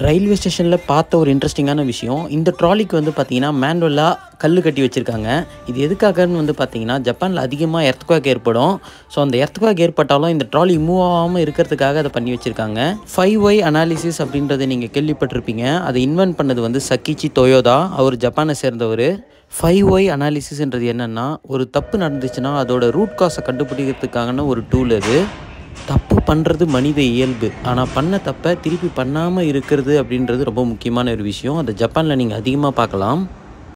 railway ஸ்டேஷனில் பார்த்த ஒரு இன்ட்ரெஸ்டிங்கான விஷயம் இந்த ட்ராலிக்கு வந்து பார்த்தீங்கன்னா மேனுவலாக கல் கட்டி வச்சுருக்காங்க இது எதுக்காகன்னு வந்து பார்த்தீங்கன்னா ஜப்பானில் அதிகமாக எர்த்குவாக் ஏற்படும் ஸோ அந்த எர்த்குவாக் ஏற்பட்டாலும் இந்த ட்ராலி மூவ் ஆகாமல் இருக்கிறதுக்காக அதை பண்ணி வச்சுருக்காங்க ஃபைவ் ஒய் அனாலிசிஸ் அப்படின்றத நீங்கள் கேள்விப்பட்டிருப்பீங்க அதை இன்வென்ட் பண்ணது வந்து சக்கிச்சி தொயோதா அவர் ஜப்பானை சேர்ந்தவர் ஃபைவ் ஒய் அனாலிசிஸ்ன்றது என்னென்னா ஒரு தப்பு நடந்துச்சுன்னா அதோட ரூட் காஸை கண்டுபிடிக்கிறதுக்கான ஒரு டூல் அது தப்பு பண்ணுறது மனித இயல்பு ஆனால் பண்ண தப்பை திருப்பி பண்ணாமல் இருக்கிறது அப்படின்றது ரொம்ப முக்கியமான ஒரு விஷயம் அதை ஜப்பானில் நீங்கள் அதிகமாக பார்க்கலாம்